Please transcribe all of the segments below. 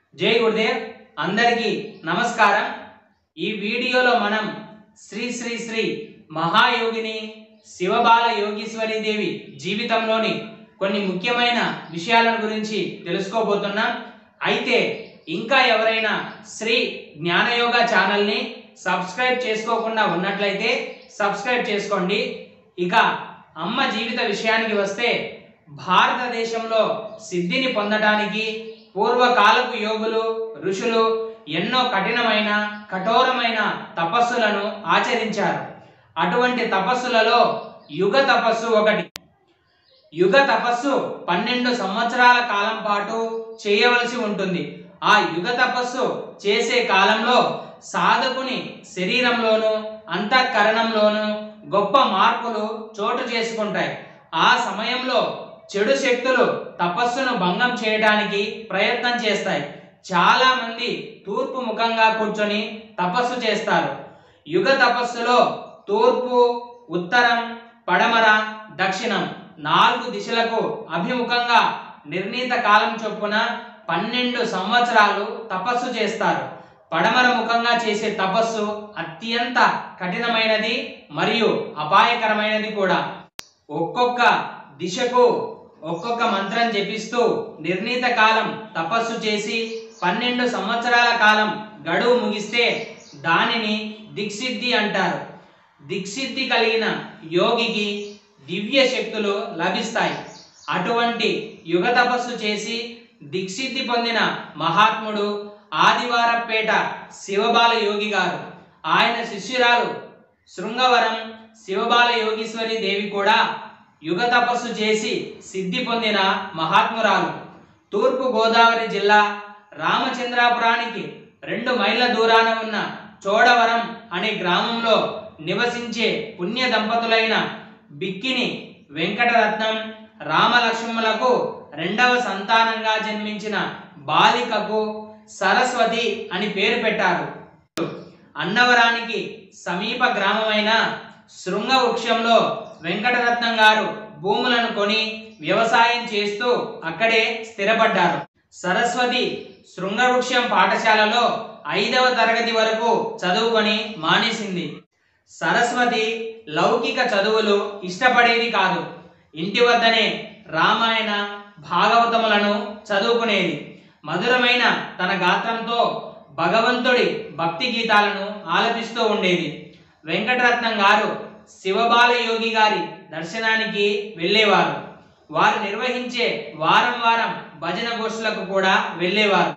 జై గురుదేవ్ అందరికీ నమస్కారం ఈ వీడియోలో మనం శ్రీ శ్రీ శ్రీ మహాయోగిని శివబాల యోగీశ్వరి దేవి జీవితంలోని కొన్ని ముఖ్యమైన విషయాల గురించి తెలుసుకోబోతున్నాం అయితే ఇంకా ఎవరైనా శ్రీ జ్ఞానయోగ ఛానల్ని సబ్స్క్రైబ్ చేసుకోకుండా ఉన్నట్లయితే సబ్స్క్రైబ్ చేసుకోండి ఇక అమ్మ జీవిత విషయానికి వస్తే భారతదేశంలో సిద్ధిని పొందడానికి పూర్వకాలపు యోగులు ఋషులు ఎన్నో కఠినమైన కఠోరమైన తపస్సులను ఆచరించారు అటువంటి తపస్సులలో యుగ తపస్సు ఒకటి యుగ తపస్సు పన్నెండు సంవత్సరాల కాలం పాటు చేయవలసి ఉంటుంది ఆ యుగ తపస్సు చేసే కాలంలో సాధకుని శరీరంలోను అంతఃకరణంలోను గొప్ప మార్పులు చోటు చేసుకుంటాయి ఆ సమయంలో చెడు శక్తులు తపస్సును భంగం చేయడానికి ప్రయత్నం చేస్తాయి చాలా మంది తూర్పు ముఖంగా కూర్చొని తపస్సు చేస్తారు యుగ తపస్సులో తూర్పు ఉత్తరం పడమర దక్షిణం నాలుగు దిశలకు అభిముఖంగా నిర్ణీత కాలం చొప్పున పన్నెండు సంవత్సరాలు తపస్సు చేస్తారు పడమర ముఖంగా చేసే తపస్సు అత్యంత కఠినమైనది మరియు అపాయకరమైనది కూడా ఒక్కొక్క దిశకు ఒక్కొక్క మంత్రం జపిస్తూ నిర్ణీత కాలం తపస్సు చేసి పన్నెండు సంవత్సరాల కాలం గడువు ముగిస్తే దానిని దిక్సిద్ధి అంటారు దిక్సిద్ధి కలిగిన యోగికి దివ్య శక్తులు లభిస్తాయి అటువంటి యుగ తపస్సు చేసి దిక్సిద్ధి పొందిన మహాత్ముడు ఆదివారపేట శివబాల యోగి గారు ఆయన శిష్యురాలు శృంగవరం శివబాల యోగీశ్వరి దేవి కూడా యుగ తపస్సు చేసి సిద్ధి పొందిన మహాత్మురాలు తూర్పు గోదావరి జిల్లా రామచంద్రాపురానికి రెండు మైళ్ళ దూరాన ఉన్న చోడవరం అనే గ్రామంలో నివసించే పుణ్య దంపతులైన బిక్కిని వెంకటరత్నం రామలక్ష్మణులకు రెండవ సంతానంగా జన్మించిన బాలికకు సరస్వతి అని పేరు పెట్టారు అన్నవరానికి సమీప గ్రామమైన శృంగవృక్షంలో వెంకటరత్నం గారు భూములను కొని వ్యవసాయం చేస్తూ అక్కడే స్థిరపడ్డారు సరస్వతి శృంగవృక్షం పాఠశాలలో ఐదవ తరగతి వరకు చదువుకొని మానేసింది సరస్వతి లౌకిక చదువులు ఇష్టపడేది కాదు ఇంటి వద్దనే రామాయణ భాగవతములను చదువుకునేది మధురమైన తన గాత్రంతో భగవంతుడి భక్తి గీతాలను ఆలపిస్తూ ఉండేది వెంకటరత్నం గారు శివబాల యోగి గారి దర్శనానికి వెళ్ళేవారు వారు నిర్వహించే వారం వారం భజన గోష్ఠులకు కూడా వెళ్ళేవారు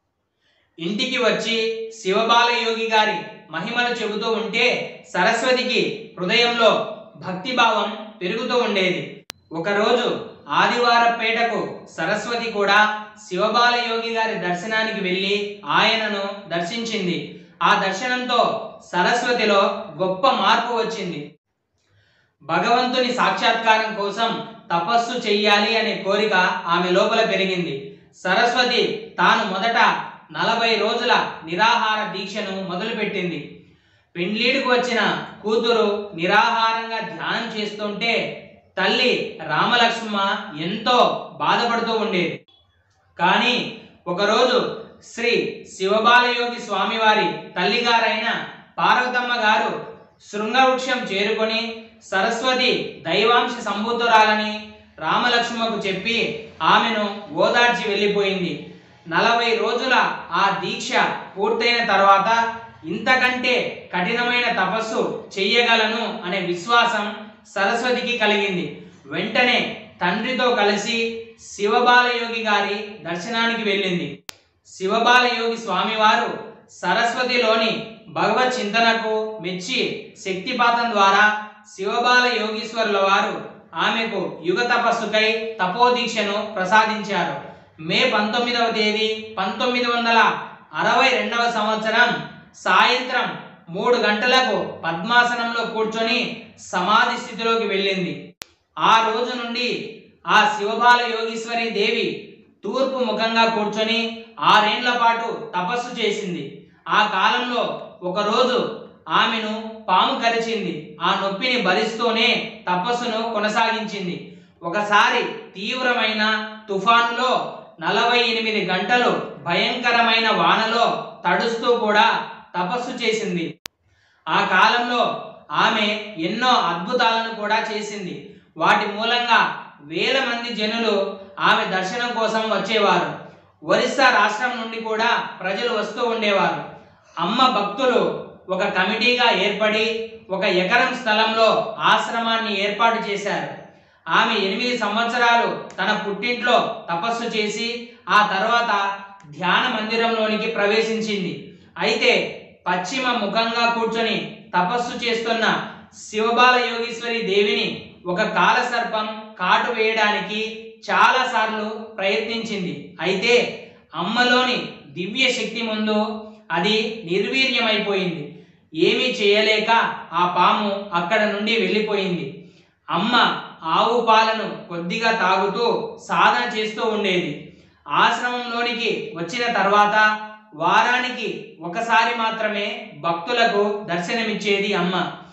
ఇంటికి వచ్చి శివబాల యోగి గారి మహిమలు చెబుతూ ఉంటే సరస్వతికి హృదయంలో భక్తిభావం పెరుగుతూ ఉండేది ఒకరోజు ఆదివారపేటకు సరస్వతి కూడా శివబాల యోగి గారి దర్శనానికి వెళ్ళి ఆయనను దర్శించింది ఆ దర్శనంతో సరస్వతిలో గొప్ప మార్పు వచ్చింది భగవంతుని సాక్షాత్కారం కోసం తపస్సు చెయ్యాలి అనే కోరిక ఆమె లోపల పెరిగింది సరస్వతి తాను మొదట నలభై రోజుల నిరాహార దీక్షను మొదలుపెట్టింది పెండ్లీడుకు వచ్చిన కూతురు నిరాహారంగా ధ్యానం చేస్తుంటే తల్లి రామలక్ష్మ ఎంతో బాధపడుతూ ఉండేది కానీ ఒకరోజు శ్రీ శివబాలయోగి స్వామివారి తల్లిగారైన పార్వతమ్మ గారు శృంగవృక్షం చేరుకొని సరస్వతి దైవాంశ సంభూతురాలని రామలక్ష్మకు చెప్పి ఆమెను ఓదార్చి వెళ్ళిపోయింది నలభై రోజుల ఆ దీక్ష పూర్తయిన తర్వాత ఇంతకంటే కఠినమైన తపస్సు చెయ్యగలను అనే విశ్వాసం సరస్వతికి కలిగింది వెంటనే తండ్రితో కలిసి శివబాలయోగి గారి దర్శనానికి వెళ్ళింది శివబాలయోగి స్వామివారు సరస్వతిలోని భగవత్ చింతనకు మెచ్చి శక్తిపాతం ద్వారా శివబాల యోగీశ్వరుల వారు ఆమెకు యుగ తపస్సుకై తపోదీక్షను ప్రసాదించారు మే పంతొమ్మిదవ తేదీ పంతొమ్మిది వందల అరవై రెండవ సంవత్సరం సాయంత్రం మూడు గంటలకు పద్మాసనంలో కూర్చొని సమాధి స్థితిలోకి వెళ్ళింది ఆ రోజు నుండి ఆ శివబాల యోగీశ్వరి దేవి తూర్పు ముఖంగా కూర్చొని ఆరేండ్ల పాటు తపస్సు చేసింది ఆ కాలంలో ఒకరోజు ఆమెను పాము కరిచింది ఆ నొప్పిని భరిస్తూనే తపస్సును కొనసాగించింది ఒకసారి తీవ్రమైన తుఫానులో నలభై ఎనిమిది గంటలు భయంకరమైన వానలో తడుస్తూ కూడా తపస్సు చేసింది ఆ కాలంలో ఆమె ఎన్నో అద్భుతాలను కూడా చేసింది వాటి మూలంగా వేల మంది జనులు ఆమె దర్శనం కోసం వచ్చేవారు ఒరిస్సా రాష్ట్రం నుండి కూడా ప్రజలు వస్తూ ఉండేవారు అమ్మ భక్తులు ఒక కమిటీగా ఏర్పడి ఒక ఎకరం స్థలంలో ఆశ్రమాన్ని ఏర్పాటు చేశారు ఆమె ఎనిమిది సంవత్సరాలు తన పుట్టింట్లో తపస్సు చేసి ఆ తర్వాత ధ్యాన మందిరంలోనికి ప్రవేశించింది అయితే పశ్చిమ ముఖంగా కూర్చొని తపస్సు చేస్తున్న శివబాల యోగీశ్వరి దేవిని ఒక కాలసర్పం కాటు వేయడానికి చాలా సార్లు ప్రయత్నించింది అయితే అమ్మలోని దివ్య శక్తి ముందు అది నిర్వీర్యమైపోయింది ఏమీ చేయలేక ఆ పాము అక్కడ నుండి వెళ్ళిపోయింది అమ్మ ఆవు పాలను కొద్దిగా తాగుతూ సాధన చేస్తూ ఉండేది ఆశ్రమంలోనికి వచ్చిన తర్వాత వారానికి ఒకసారి మాత్రమే భక్తులకు దర్శనమిచ్చేది అమ్మ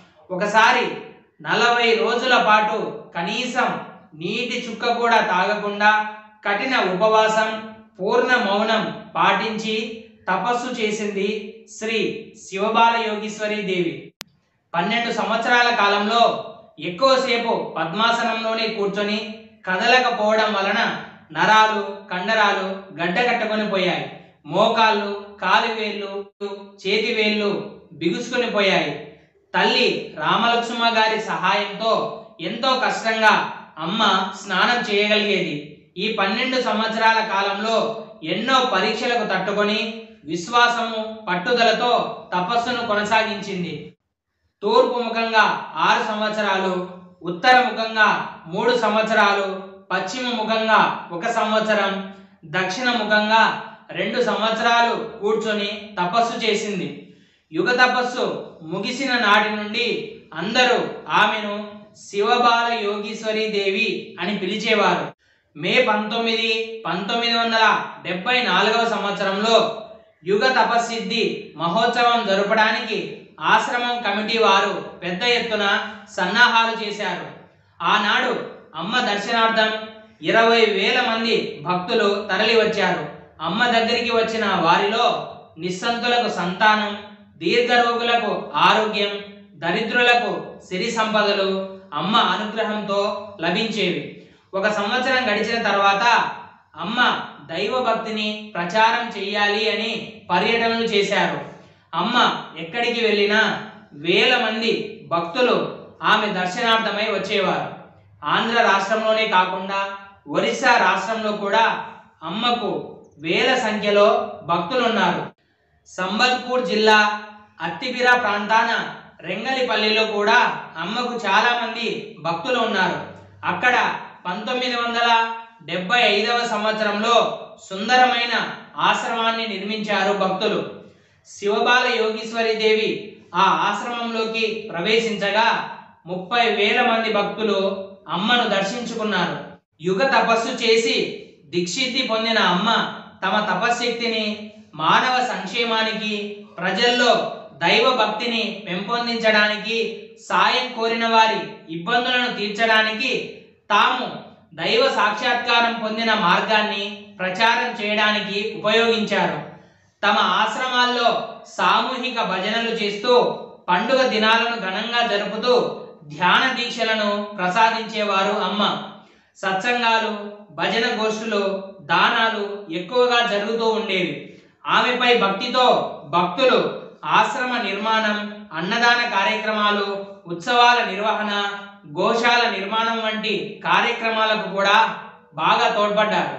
ఒకసారి నలభై రోజుల పాటు కనీసం నీటి చుక్క కూడా తాగకుండా కఠిన ఉపవాసం పూర్ణ మౌనం పాటించి తపస్సు చేసింది శ్రీ శివబాల యోగీశ్వరి దేవి పన్నెండు సంవత్సరాల కాలంలో ఎక్కువసేపు పద్మాసనంలోనే కూర్చొని కదలకపోవడం వలన నరాలు కండరాలు గడ్డకట్టుకొని పోయాయి మోకాళ్ళు కాలివేళ్ళు చేతివేళ్ళు బిగుసుకొని పోయాయి తల్లి రామలక్ష్మ గారి సహాయంతో ఎంతో కష్టంగా అమ్మ స్నానం చేయగలిగేది ఈ పన్నెండు సంవత్సరాల కాలంలో ఎన్నో పరీక్షలకు తట్టుకొని విశ్వాసము పట్టుదలతో తపస్సును కొనసాగించింది తూర్పు ముఖంగా ఆరు సంవత్సరాలు ఉత్తర ముఖంగా మూడు సంవత్సరాలు పశ్చిమ ముఖంగా ఒక సంవత్సరం దక్షిణ ముఖంగా రెండు సంవత్సరాలు కూర్చొని తపస్సు చేసింది యుగ తపస్సు ముగిసిన నాటి నుండి అందరూ ఆమెను శివబాల యోగీశ్వరి దేవి అని పిలిచేవారు మే పంతొమ్మిది పంతొమ్మిది వందల డెబ్బై నాలుగవ సంవత్సరంలో యుగ తపస్సిద్ధి మహోత్సవం జరపడానికి ఆశ్రమం కమిటీ వారు పెద్ద ఎత్తున సన్నాహాలు చేశారు ఆనాడు అమ్మ దర్శనార్థం ఇరవై వేల మంది భక్తులు తరలి వచ్చారు అమ్మ దగ్గరికి వచ్చిన వారిలో నిస్సంతులకు సంతానం దీర్ఘరోగులకు ఆరోగ్యం దరిద్రులకు సిరి సంపదలు అమ్మ అనుగ్రహంతో లభించేవి ఒక సంవత్సరం గడిచిన తర్వాత అమ్మ దైవ భక్తిని ప్రచారం చేయాలి అని పర్యటనలు చేశారు అమ్మ ఎక్కడికి వెళ్ళినా వేల మంది భక్తులు ఆమె దర్శనార్థమై వచ్చేవారు ఆంధ్ర రాష్ట్రంలోనే కాకుండా ఒరిస్సా రాష్ట్రంలో కూడా అమ్మకు వేల సంఖ్యలో భక్తులు ఉన్నారు సంబల్పూర్ జిల్లా అత్తిపిర ప్రాంతాన రెంగలిపల్లిలో కూడా అమ్మకు చాలా మంది భక్తులు ఉన్నారు అక్కడ పంతొమ్మిది వందల డెబ్బై ఐదవ సంవత్సరంలో సుందరమైన ఆశ్రమాన్ని నిర్మించారు భక్తులు శివబాల యోగీశ్వరి దేవి ఆ ఆశ్రమంలోకి ప్రవేశించగా ముప్పై వేల మంది భక్తులు అమ్మను దర్శించుకున్నారు యుగ తపస్సు చేసి దీక్షితి పొందిన అమ్మ తమ తపశ్శక్తిని మానవ సంక్షేమానికి ప్రజల్లో దైవ భక్తిని పెంపొందించడానికి సాయం కోరిన వారి ఇబ్బందులను తీర్చడానికి తాము దైవ సాక్షాత్కారం పొందిన మార్గాన్ని ప్రచారం చేయడానికి ఉపయోగించారు తమ ఆశ్రమాల్లో సామూహిక భజనలు చేస్తూ పండుగ దినాలను ఘనంగా జరుపుతూ ధ్యాన దీక్షలను ప్రసాదించేవారు అమ్మ సత్సంగాలు భజన గోష్ఠులు దానాలు ఎక్కువగా జరుగుతూ ఉండేవి ఆమెపై భక్తితో భక్తులు ఆశ్రమ నిర్మాణం అన్నదాన కార్యక్రమాలు ఉత్సవాల నిర్వహణ గోశాల నిర్మాణం వంటి కార్యక్రమాలకు కూడా బాగా తోడ్పడ్డారు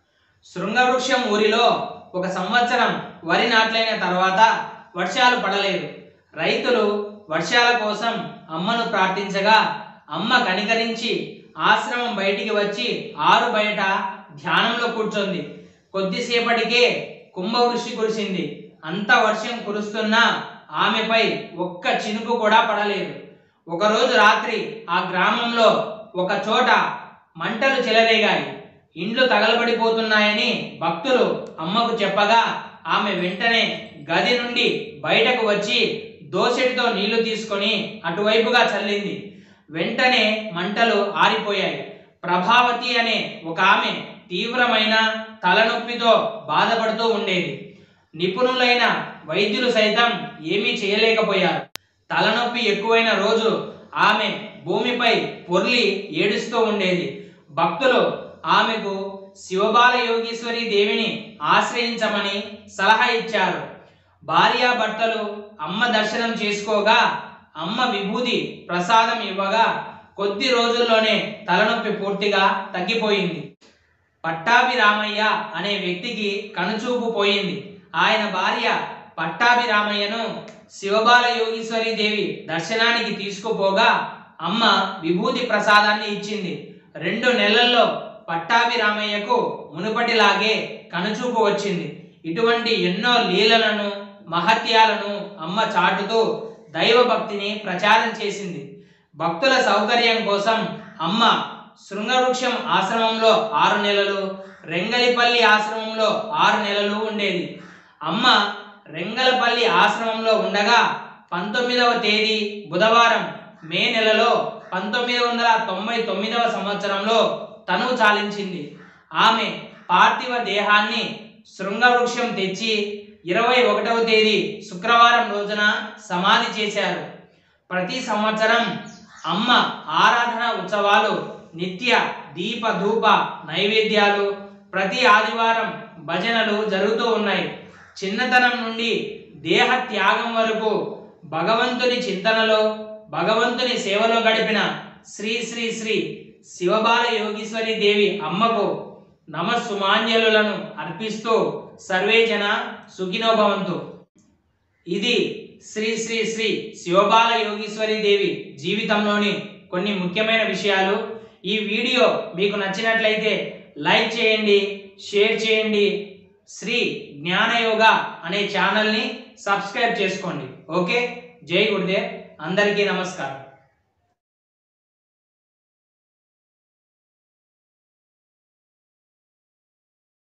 శృంగవృక్షం ఊరిలో ఒక సంవత్సరం వరి నాట్లైన తర్వాత వర్షాలు పడలేదు రైతులు వర్షాల కోసం అమ్మను ప్రార్థించగా అమ్మ కనికరించి ఆశ్రమం బయటికి వచ్చి ఆరు బయట ధ్యానంలో కూర్చుంది కొద్దిసేపటికే కుంభవృష్టి కురిసింది అంత వర్షం కురుస్తున్నా ఆమెపై ఒక్క చినుకు కూడా పడలేదు ఒకరోజు రాత్రి ఆ గ్రామంలో ఒక చోట మంటలు చెలరేగాయి ఇండ్లు తగలబడిపోతున్నాయని భక్తులు అమ్మకు చెప్పగా ఆమె వెంటనే గది నుండి బయటకు వచ్చి దోసెటితో నీళ్లు తీసుకొని అటువైపుగా చల్లింది వెంటనే మంటలు ఆరిపోయాయి ప్రభావతి అనే ఒక ఆమె తీవ్రమైన తలనొప్పితో బాధపడుతూ ఉండేది నిపుణులైన వైద్యులు సైతం ఏమీ చేయలేకపోయారు తలనొప్పి ఎక్కువైన రోజు ఆమె భూమిపై పొర్లి ఏడుస్తూ ఉండేది భక్తులు ఆమెకు శివబాల యోగీశ్వరి దేవిని ఆశ్రయించమని సలహా ఇచ్చారు భార్యాభర్తలు అమ్మ దర్శనం చేసుకోగా అమ్మ విభూది ప్రసాదం ఇవ్వగా కొద్ది రోజుల్లోనే తలనొప్పి పూర్తిగా తగ్గిపోయింది పట్టాభి రామయ్య అనే వ్యక్తికి కనుచూపు పోయింది ఆయన భార్య పట్టాభి రామయ్యను శివబాల యోగీశ్వరి దేవి దర్శనానికి తీసుకుపోగా అమ్మ విభూతి ప్రసాదాన్ని ఇచ్చింది రెండు నెలల్లో పట్టాభి రామయ్యకు మునుపటిలాగే కనుచూపు వచ్చింది ఇటువంటి ఎన్నో లీలలను మహత్యాలను అమ్మ చాటుతూ దైవభక్తిని ప్రచారం చేసింది భక్తుల సౌకర్యం కోసం అమ్మ శృంగవృక్షం ఆశ్రమంలో ఆరు నెలలు రెంగలిపల్లి ఆశ్రమంలో ఆరు నెలలు ఉండేది అమ్మ రెంగలపల్లి ఆశ్రమంలో ఉండగా పంతొమ్మిదవ తేదీ బుధవారం మే నెలలో పంతొమ్మిది వందల తొంభై తొమ్మిదవ సంవత్సరంలో తనువు చాలించింది ఆమె పార్థివ దేహాన్ని శృంగవృక్షం తెచ్చి ఇరవై ఒకటవ తేదీ శుక్రవారం రోజున సమాధి చేశారు ప్రతి సంవత్సరం అమ్మ ఆరాధన ఉత్సవాలు నిత్య దీప ధూప నైవేద్యాలు ప్రతి ఆదివారం భజనలు జరుగుతూ ఉన్నాయి చిన్నతనం నుండి దేహ త్యాగం వరకు భగవంతుని చింతనలో భగవంతుని సేవలో గడిపిన శ్రీ శ్రీ శ్రీ శివబాల యోగీశ్వరి దేవి అమ్మకు నమస్సుమాంజలులను అర్పిస్తూ సర్వే జన సుఖినోభవంతు ఇది శ్రీ శ్రీ శ్రీ శివబాల యోగీశ్వరి దేవి జీవితంలోని కొన్ని ముఖ్యమైన విషయాలు ఈ వీడియో మీకు నచ్చినట్లయితే లైక్ చేయండి షేర్ చేయండి శ్రీ జ్ఞానయోగ అనే ఛానల్ని సబ్స్క్రైబ్ చేసుకోండి ఓకే జై గురుదేవ్ అందరికీ నమస్కారం